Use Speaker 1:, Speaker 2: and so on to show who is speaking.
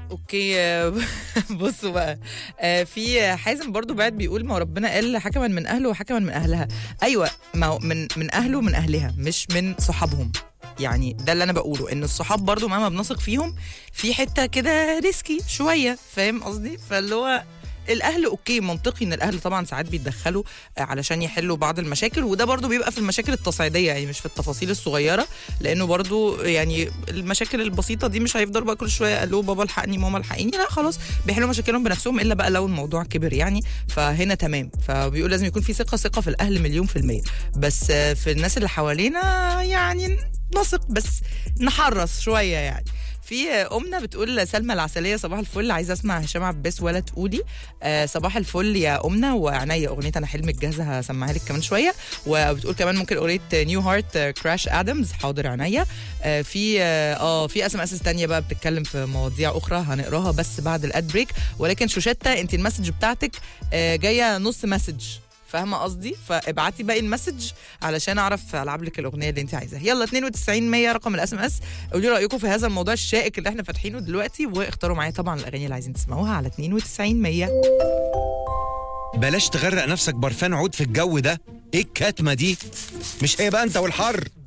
Speaker 1: اوكي آه، بصوا بقى آه، في حازم برضو بعد بيقول ما هو ربنا قال حكما من اهله وحكما من اهلها ايوه ما هو من من اهله ومن اهلها مش من صحابهم يعني ده اللي انا بقوله ان الصحاب برضو مهما بنثق فيهم في حته كده ريسكي شويه فاهم قصدي فاللي هو الاهل اوكي منطقي ان الاهل طبعا ساعات بيتدخلوا آه، علشان يحلوا بعض المشاكل وده برضو بيبقى في المشاكل التصعيديه يعني مش في التفاصيل الصغيره لانه برضو يعني المشاكل البسيطه دي مش هيفضل بقى كل شويه الو بابا الحقني ماما الحقيني لا خلاص بيحلوا مشاكلهم بنفسهم الا بقى لو الموضوع كبر يعني فهنا تمام فبيقول لازم يكون في ثقه ثقه في الاهل مليون في الميه بس آه، في الناس اللي حوالينا يعني نثق بس نحرص شويه يعني في أمنا بتقول سلمى العسلية صباح الفل عايزة أسمع هشام عباس ولا تقولي آه صباح الفل يا أمنا وعنيا أغنية أنا حلمك جاهزة هسمعها لك كمان شوية وبتقول كمان ممكن أغنية نيو هارت كراش آدمز حاضر عنيا آه في اه آه، في اس ام اس تانية بقى بتتكلم في مواضيع أخرى هنقراها بس بعد الاد بريك ولكن شوشتة أنت المسج بتاعتك آه جاية نص مسج فاهمه قصدي فابعتي باقي المسج علشان اعرف العب لك الاغنيه اللي انت عايزاها يلا 92 100 رقم الاس ام اس قولوا لي رايكم في هذا الموضوع الشائك اللي احنا فاتحينه دلوقتي واختاروا معايا طبعا الاغاني اللي عايزين تسمعوها على 92 100
Speaker 2: بلاش تغرق نفسك برفان عود في الجو ده ايه الكتمه دي مش هي بقى انت والحر